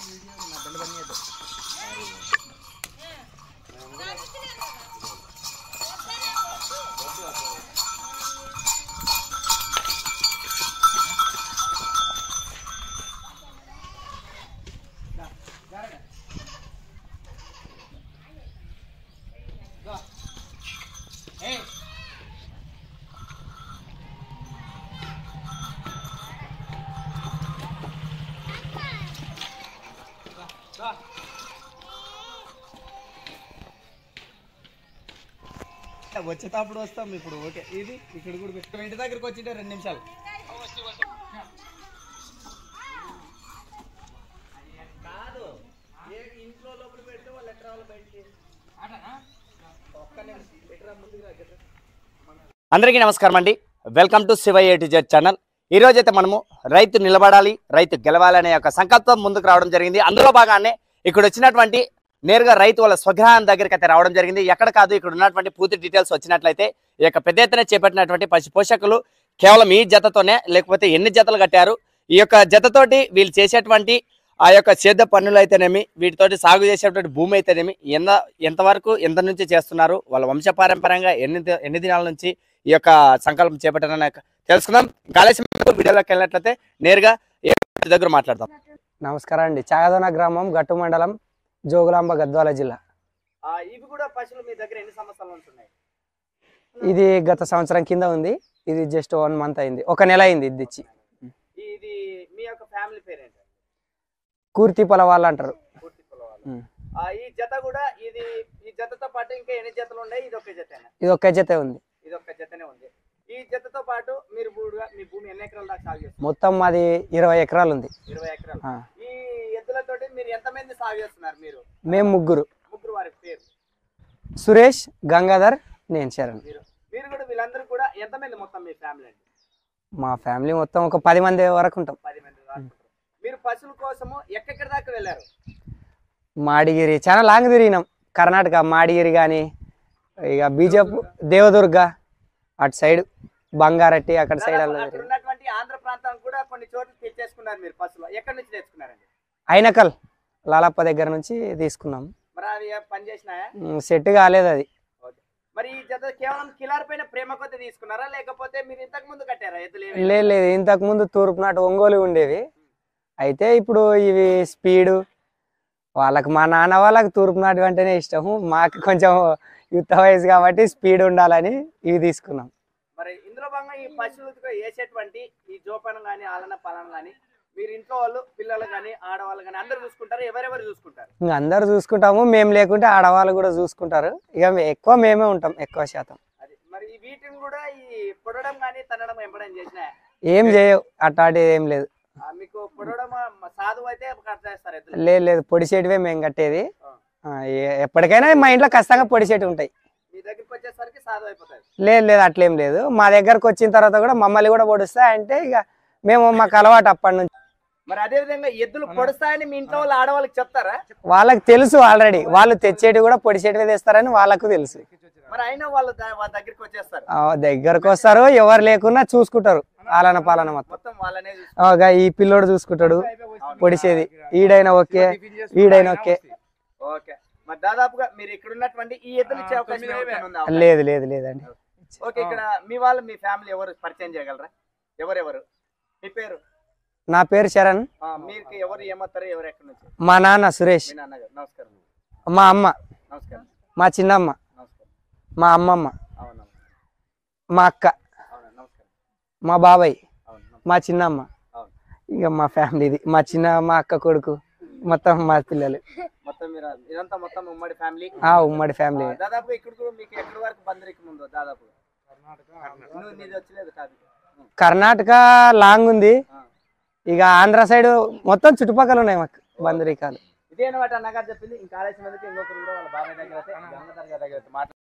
వచ్చేటప్పుడు వస్తాం ఇప్పుడు ఓకే ఇది ఇక్కడ కూడా పెట్టు ఇంటి దగ్గరికి వచ్చింటే రెండు నిమిషాలు కాదు ఏ ఇంట్లో లోపల పెడితే వాళ్ళు ఎట్లా రావాలి బయటికి ఒక్క నిమిషం ఎట్రా ముందుకు రా, ఎట్రా. అందరికీ నమస్కారం అండి welcome to Siva A to Z channel ఈ రోజు అయితే మనము రైతు నిలబడాలి రైతు గెలవాలనే యొక్క సంకల్పం ముందుకు రావడం జరిగింది అందులో భాగానే ఇక్కడ వచ్చినటువంటి నేరుగా రైతు వాళ్ళ స్వగ్రహం దగ్గరికి అయితే రావడం జరిగింది ఎక్కడ కాదు ఇక్కడ ఉన్నటువంటి పూర్తి డీటెయిల్స్ వచ్చినట్లయితే ఈ యొక్క పెద్ద ఎత్తున చేపట్టినటువంటి పశు పోషకులు కేవలం ఈ జతతోనే లేకపోతే ఎన్ని జతలు కట్టారు ఈ యొక్క జతతోటి వీళ్ళు చేసేటువంటి ఆ యొక్క సేద్య పన్నులు అయితేనేమి వీటితోటి సాగు చేసేటువంటి భూమి అయితేనేమి ఎంత ఎంతవరకు ఎంత నుంచి చేస్తున్నారు వాళ్ళ వంశపారంపర్యంగా ఎన్ని ది- ఎన్ని దినాల నుంచి ఈ యొక్క సంకల్పం చేపట్టారని తెలుసుకుందాం కాళేశ్వరం వీడియోలోకి వెళ్ళినట్లయితే నేరుగా ఏ దగ్గర మాట్లాడదాం నమస్కారం అండి చాగదోన గ్రామం గట్టు మండలం జోగులాంబ గద్వాల జిల్లా ఇవి కూడా పశువులు మీ దగ్గర ఎన్ని సంవత్సరాల నుంచి ఉన్నాయి ఇది గత సంవత్సరం కింద ఉంది ఇది జస్ట్ వన్ మంత్ అయింది ఒక నెల అయింది ఇది ఇచ్చి ఇది మీ యొక్క ఫ్యామిలీ పేరు ఏంటి కూర్తి పొల వాళ్ళు అంటారు పూర్తి కులవాళ్ళు. ఉమ్. ఆ, ఈ జత కూడా ఇది ఈ జతతో పాటు ఇంకా ఎన్ని జతలు ఉన్నాయి ఇది ఒక జతేనా ఇది ఒక్క జతే ఉంది ఇది ఒక జతనే ఉంది ఈ జతతో పాటు మీరు భూమిగా మీ భూమి ఎన్ని ఎకరాల దాకా సాగు చేస్తారు మొత్తం మాది ఇరవై ఎకరాలు ఉంది ఇరవై ఎకరాలు ఆ. ఈ ఎద్దులతోటి మీరు ఎంతమంది సాగు చేస్తున్నారు మీరు మేము ముగ్గురు ముగ్గురు వారి పేరు సురేష్ గంగాధర్ నేను శరణ్ మీరు మీరు కూడా వీళ్ళందరూ కూడా ఎంతమంది మొత్తం మీ ఫ్యామిలీ అండి మా ఫ్యామిలీ మొత్తం ఒక పది మంది వరకు ఉంటాం పది మంది దాకా ఉంటారు. మీరు పశువుల కోసము ఎక్కడెక్కడ దాకా వెళ్ళారు మాడిగిరి చాలా లాంగ్ తిరిగినాం కర్ణాటక మాడిగిరి కానీ ఇక బీజాపూర్ దేవదుర్గ అటు సైడ్ బంగారట్టి అక్కడ సైడ్ దాదాపు అలా అక్కడ తిరిగినాం. ఉన్నటువంటి ఆంధ్ర ప్రాంతానికి కూడా కొన్ని చోట్ల తెచ్చేసుకున్నారు మీరు పశువులు ఎక్కడి నుంచి తెచ్చుకున్నారండి అయినకల్ లాలప్ప దగ్గర నుంచి తీసుకున్నాం మరి అవి పని చేసినాయా సెట్ కాలేదు అది మరి ఈ జత కేవలం కిలార్ పైన ప్రేమ కొద్ది తీసుకున్నారా లేకపోతే మీరు ఇంతకు ముందు కట్టారా ఎద్దులు ఏవి? లేదు లేదు ఇంతకు ముందు తూర్పు నాటు ఒంగోలు ఉండేవి అయితే ఇప్పుడు ఇవి స్పీడు వాళ్ళకి మా నాన్న వాళ్ళకి తూర్పు నాటు అంటేనే ఇష్టము మాకు కొంచెం యుద్ధ వయసు కాబట్టి స్పీడ్ ఉండాలని ఇవి తీసుకున్నాం మరి ఇందులో భాగంగా ఈ పశువులతో వేసేటువంటి ఈ జోపానం కానీ ఆలన పాలన కానీ మీరు ఇంట్లో వాళ్ళు పిల్లలు కానీ ఆడవాళ్ళు కానీ అందరూ చూసుకుంటారు ఎవరెవరు చూసుకుంటారు ఇంకా అందరు చూసుకుంటాము మేము లేకుంటే ఆడవాళ్ళు కూడా చూసుకుంటారు ఇక మే- ఎక్కువ మేమే ఉంటాం ఎక్కువ శాతం అది మరి ఈ వీటిని కూడా ఈ పొడవడం కానీ తనడం ఎంపడం చేసినా ఏం చేయవు అట్లాంటిది ఏం లేదు మీకు పొడవడం ఆ, సాధువు అయితే కట్ చేస్తారు ఎద్దులు లేదు లేదు పొడిసేటివే మేము కట్టేది ఆ, ఏ- ఎప్పటికైనా మా ఇంట్లో ఖచ్చితంగా పొడిసేటివి ఉంటాయి మీ దగ్గరికి వచ్చేసరికి సాధువు అయిపోతుంది లేదు లేదు అట్లేం లేదు మా దగ్గరకు వచ్చిన తర్వాత కూడా మమ్మల్ని కూడా పొడుస్తా అంటే ఇక మేము మాకు అలవాటు అప్పటి నుంచి మరి అదే విధంగా ఎద్దులు పొడుస్తాయని మీ ఇంట్లో వాళ్ళు ఆడవాళ్ళకి చెప్తారా వాళ్ళకి తెలుసు ఆల్రెడీ వాళ్ళు తెచ్చేటివి కూడా పొడిచేటివి తెస్తారని వాళ్ళకు తెలుసు మరి అయినా వాళ్ళు దా- వాళ్ళ దగ్గరికి వచ్చేస్తారు ఆ, దగ్గరకు వస్తారు ఎవరు లేకున్నా చూసుకుంటారు ఆలన పాలన మొత్తం మొత్తం వాళ్ళనే చూసుకుంటారు. ఆ, గా ఈ పిల్లోడు చూసుకుంటాడు పొడిచేది ఈడైనా ఓకే ఈడైనా ఓకే ఓకే మరి దాదాపుగా మీరు ఇక్కడ ఉన్నటువంటి ఈ ఎద్దులు ఇచ్చే అవకాశం ఏమైనా ఉందా? లేదు లేదు లేదండి ఓకే ఇక్కడ మీ వాళ్ళు మీ ఫ్యామిలీ ఎవరు పరిచయం చేయగలరా ఎవరెవరు మీ పేరు నా పేరు శరణ్ ఆ, మీకు ఎవరు ఏమవుతారు ఎవరు ఎక్కడి నుంచి మా నాన్న సురేష్ మీ నాన్నగారు నమస్కారం మా అమ్మ నమస్కారం మా చిన్నమ్మ నమస్కారం మా అమ్మమ్మ అవును మా అక్క అవును నమస్కారం మా బాబాయ్ అవును నమస్కారం. మా చిన్నమ్మ అవును ఇక మా ఫ్యామిలీది మా చిన్న మా అక్క కొడుకు మొత్తం మా పిల్లలు మొత్తం మీరు ఇదంతా మొత్తం ఉమ్మడి ఫ్యామిలీ ఆ ఉమ్మడి ఫ్యామిలీ దాదాపు ఇక్కడ కూడా మీకు ఎక్కడి వరకు బందరికి ముందు దాదాపు నువ్వు నీది వచ్చలేదు కాదు కర్ణాటక లాంగ్ ఉంది ఆ. ఇక ఆంధ్ర సైడ్ మొత్తం చుట్టుపక్కల ఉన్నాయి మాకు బందరికాలు ఇదే అనమాట అన్నగారు చెప్పింది ఇంకా ఆలస్యం ఎందుకు ఇంకొకరు కూడా వాళ్ళ బాబాయ్ దగ్గర అయితే గంగాధర్ గారి దగ్గర అయితే మాట్లాడు